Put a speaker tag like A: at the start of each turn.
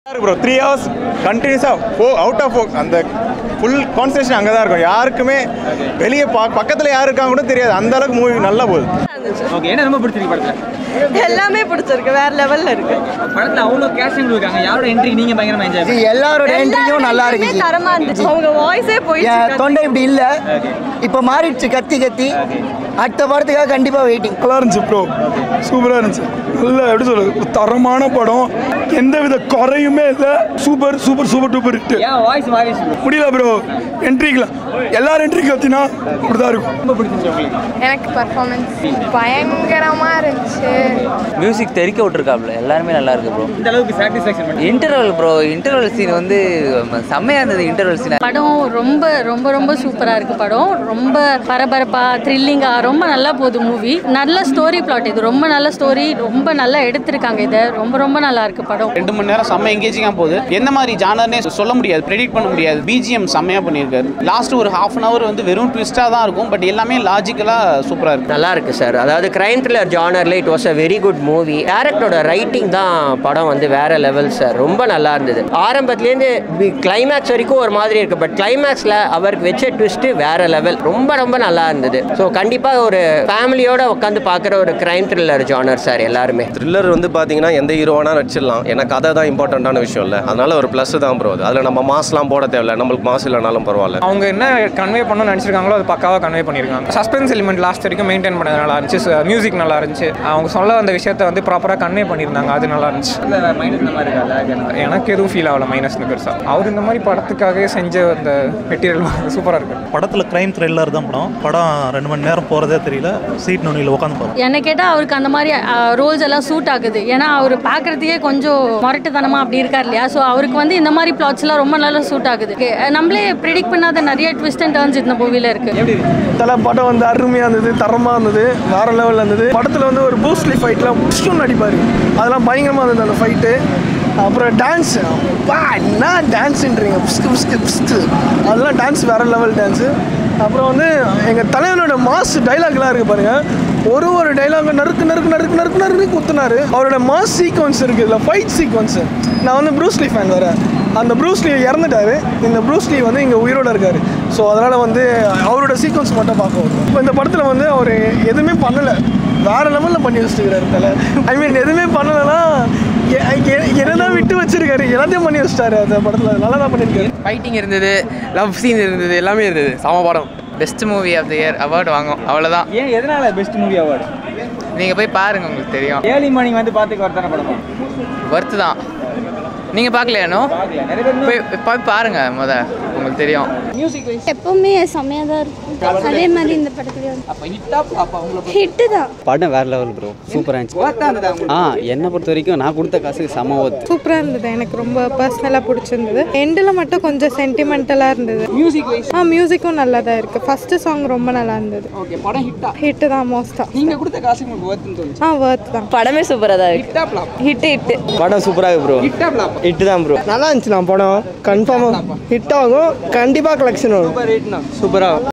A: bro three hours கண்டினியூஸாக ஃபோ out of அந்த ஃபுல் கான்சன்ட்ரேஷன் அங்கே தான் இருக்கும் யாருக்குமே வெளியே பா பக்கத்தில் யார் இருக்காங்க கூட தெரியாது அந்த அளவுக்கு மூவி நல்லா போகுது
B: ஓகே என்ன ரொம்ப பிடிச்சிருக்கு படத்துல
C: எல்லாமே பிடிச்சிருக்கு வேற லெவல்ல இருக்கு
B: படத்துல அவ்வளோ கேஸ்டிங் இருக்காங்க யாரோட என்ட்ரி நீங்க பயங்கரமா என்ஜாய்
D: எல்லாரோட என்ட்ரியும் நல்லா
C: எல்லாருமே
D: இருந்துச்சு
C: தரமா இருந்துச்சு அவங்க வாய்ஸே போயிடுச்சு
D: என் தொண்டை இப்படி இல்ல இப்போ மாறிடுச்சு கத்தி கத்தி அடுத்த படத்துக்காக கண்டிப்பா வெயிட்டிங்
E: நல்லா இருந்துச்சு ப்ரோ சூப்பராக இருந்துச்சு நல்ல எப்படி சொல்றது ஒரு தரமான படம் எந்த வித குறையுமே இல்லை super super super duper hit
B: ஏன் வாய்ஸ் வாய்ஸ்
E: முடியல ப்ரோ என்ட்ரிக்கலாம் எல்லாரும் என்ட்ரிக்கு கத்தினா அப்படிதான் இருக்கும்
B: ரொம்ப பிடிச்சிருச்சு உங்களுக்கு
F: எனக்கு பர்ஃபார்மன்ஸ் பயங்கரமாக இருந்துச்சு
G: மியூசிக் தெறிக்க விட்டுருக்காப்ல எல்லாருமே நல்லா இருக்கு ப்ரோ
B: இந்த அளவுக்கு சாட்டிஸ்ஃபேக்ஷன் பண்ணி
G: இன்டர்வல் ப்ரோ இன்டர்வல் சீன் வந்து செம்மையா இருந்தது இன்டர்வல் சீன்
H: படம் ரொம்ப ரொம்ப ரொம்ப சூப்பராக இருக்குது படம் ரொம்ப பரபரப்பாக த்ரில்லிங்காக ரொம்ப நல்லா போகுது மூவி நல்ல ஸ்டோரி பிளாட் இது ரொம்ப நல்ல ஸ்டோரி ரொம்ப நல்லா எடுத்திருக்காங்க இதை ரொம்ப ரொம்ப நல்லா இருக்கு படம்
I: ரெண்டு மணி நேரம் செம்ம எங்கேஜிங்காக போகுது எந்த மாதிரி ஜானர்னே சொல்ல முடியாது ப்ரெடிக்ட் பண்ண முடியாது பிஜிஎம் செம்மையாக பண்ணியிருக்காரு லாஸ்ட் ஒரு ஹாஃப் அன் ஹவர் வந்து வெறும் ட்விஸ்ட்டாக தான் இருக்கும் பட் எல்லாமே லாஜிக்கலாக சூப்பராக இருக்கு
J: நல்லா இருக்கு சார் அதாவது கிரைம் த்ரில்லர் ஜானர்ல it was a very good movie டேரக்டரோட ரைட்டிங் தான் படம் வந்து வேற லெவல் சார் ரொம்ப நல்லா இருந்தது ஆரம்பத்துலேருந்து கிளைமேக்ஸ் வரைக்கும் ஒரு மாதிரி இருக்கு பட் கிளைமேக்ஸில் அவருக்கு வச்ச ட்விஸ்ட்டு வேற லெவல் ரொம்ப ரொம்ப நல்லா இருந்தது ஸோ கண்டிப்பாக ஒரு ஃபேமிலியோட உட்காந்து பார்க்குற ஒரு கிரைம் த்ரில்லர் ஜானர் சார் எல்லாருமே
K: த்ரில்லர் வந்து பார்த்தீங்கன்னா எந்த ஹீரோவானா நடிச்சிடலாம் ஏன்னா கதை தான் இம்பார்ட்டண்ட்டான விஷயம் இல்லை அதனால ஒரு ப்ளஸ் தான் ப்ரோ அது அதில் நம்ம மாஸ்லாம் போட தேவையில்ல நம்மளுக்கு மாஸ் இல்லைனாலும் பரவாயில்ல
L: அவங்க என்ன கன்வே பண்ணணும்னு நினச்சிருக்காங்களோ அது பக்காவாக கன்வே பண்ணியிருக்காங்க சஸ்பென்ஸ் எலிமெண்ட் லாஸ்ட் வரைக்கும் மெயின்டைன் பண்ணது நல்லா இருந்துச்சு மியூசிக் நல்லா இருந்துச்சு அவங்க சொல்ல வந்த விஷயத்த வந்து ப்ராப்பராக கன்வே பண்ணியிருந்தாங்க அது நல்லா இருந்துச்சு
B: மைனஸ் இந்த மாதிரி இருக்கா
L: எனக்கு எதுவும் ஃபீல் ஆகல மைனஸ்னு பெருசா அவர் இந்த மாதிரி படத்துக்காக செஞ்ச அந்த மெட்டீரியல் சூப்பராக இருக்கு
M: படத்தில் கிரைம் த்ரில்லர் தான் படம் படம் ரெண்டு மணி நேரம் போகிறதே தெரியல சீட் நுனியில் உட்காந்து போகிறோம்
H: என்னை கேட்டால் அவருக்கு அந்த மாதிரி ரோல்ஸ் எல்லாம் சூட் ஆகுது ஏன்னா அவர் பார்க்குறதுக்கே கொஞ்சம் முரட்டுத்தனமாக அப்படி இருக்கார் இல்லையா ஸோ அவருக்கு வந்து இந்த மாதிரி plots எல்லாம் ரொம்ப நல்லா சூட் ஆகுது அஹ் நம்மளே ப்ரிடிக்ட் பண்ணாத நிறைய ட்விஸ்ட் அண்ட் டர்ன்ஸ் இந்த மூவியில் இருக்குது
E: தலை படம் வந்து அருமையாக இருந்தது தரமாக இருந்தது வேற லெவலில் இருந்தது படத்தில் வந்து ஒரு பூஸ்ட்லி ஃபைட்லாம் புஷ்டும் நடிப்பார் அதெல்லாம் பயங்கரமாக இருந்தது அந்த ஃபைட்டு அப்புறம் டான்ஸ் அப்பா என்ன டான்ஸுன்றீங்க புஸ்கு புஸ்கு புஸ்கு அதெல்லாம் டான்ஸ் வேற லெவல் டான்ஸு அப்புறம் வந்து எங்கள் தலைவனோட மாஸ் டைலாக்லாம் இருக்குது பாருங்க ஒரு ஒரு டைலாகும் நறுக்கு நறுக்கு நறுக்கு நறுக்கு நறுக்கு குத்துனாரு அவரோட மாஸ் சீக்வன்ஸ் இருக்குது இதில் ஃபைட் சீக்வன்ஸு நான் வந்து ப்ரூஸ்லி ஃபேன் வேறு அந்த ப்ரூஸ்லி இறந்துட்டாரு இந்த ப்ரூஸ்லி வந்து இங்கே உயிரோட இருக்காரு ஸோ அதனால் வந்து அவரோட சீக்வன்ஸ் மட்டும் பார்க்க வரும் இப்போ இந்த படத்தில் வந்து அவர் எதுவுமே பண்ணலை வேற லெவலில் பண்ணி வச்சுருக்காரு தலை ஐ மீன் எதுவுமே பண்ணலைன்னா என்னதான் விட்டு வச்சிருக்காரு எல்லாத்தையும் பண்ணி வச்சிட்டாரு அந்த படத்தில் நல்லா தான் பண்ணியிருக்காரு
N: ஃபைட்டிங் இருந்தது லவ் சீன் இருந்தது எல்லாமே இருந்தது சம படம் best movie of the year award வாங்கும் அவ்வளோதான்
B: ஏன் எதனால பெஸ்ட் மூவி அவார்டு
N: நீங்கள் போய் பாருங்க உங்களுக்கு தெரியும்
B: ஏர்லி மார்னிங் வந்து பார்த்துக்கு வரத்தான படமா
N: ஒர்த்து தான் நீங்கள் பார்க்கலையானோ போய் போய் பாருங்க முத உங்களுக்கு தெரியும்
F: எப்பவுமே செம்மையாக தான் இருக்கும் அதே மாதிரி இந்த படத்துலையும்
B: அப்போ ஹிட்டா அப்போ உங்களுக்கு
F: ஹிட்டு தான்
O: படம் வேற லெவல் ப்ரோ சூப்பராக இருந்துச்சு ஆ என்னை பொறுத்த வரைக்கும் நான் கொடுத்த காசுக்கு செம ஒர்த்து
C: சூப்பராக இருந்தது எனக்கு ரொம்ப பர்சனலாக பிடிச்சிருந்தது எண்டில் மட்டும் கொஞ்சம் சென்டிமெண்டலாக இருந்தது
B: மியூசிக் வைஸ்
C: ஆ மியூசிக்கும் நல்லா தான் இருக்குது ஃபஸ்ட்டு சாங் ரொம்ப நல்லா இருந்தது
B: ஓகே படம் ஹிட்டா
C: ஹிட்டு தான் மோஸ்ட்டாக
B: நீங்கள் கொடுத்த காசு உங்களுக்கு ஒர்த்துன்னு தோணுச்சு
C: ஆ ஒர்த் தான்
H: படமே சூப்பராக தான் இருக்கு
B: ஹிட்டா பிளாப்
H: ஹிட்டு ஹிட்டு
D: படம் சூப்பராக இருக்கு ப்ரோ
B: ஹிட்டா பிளாப்
D: ஹிட்டு தான் ப்ரோ நல்லா இருந்துச்சு நான் படம் கன்ஃபார்மாக ஹிட் ஆகும் கண்டிப்பாக கலெக்ஷன் வரும்
B: சூப்பர் ஹிட்னா
D: சூப்பராக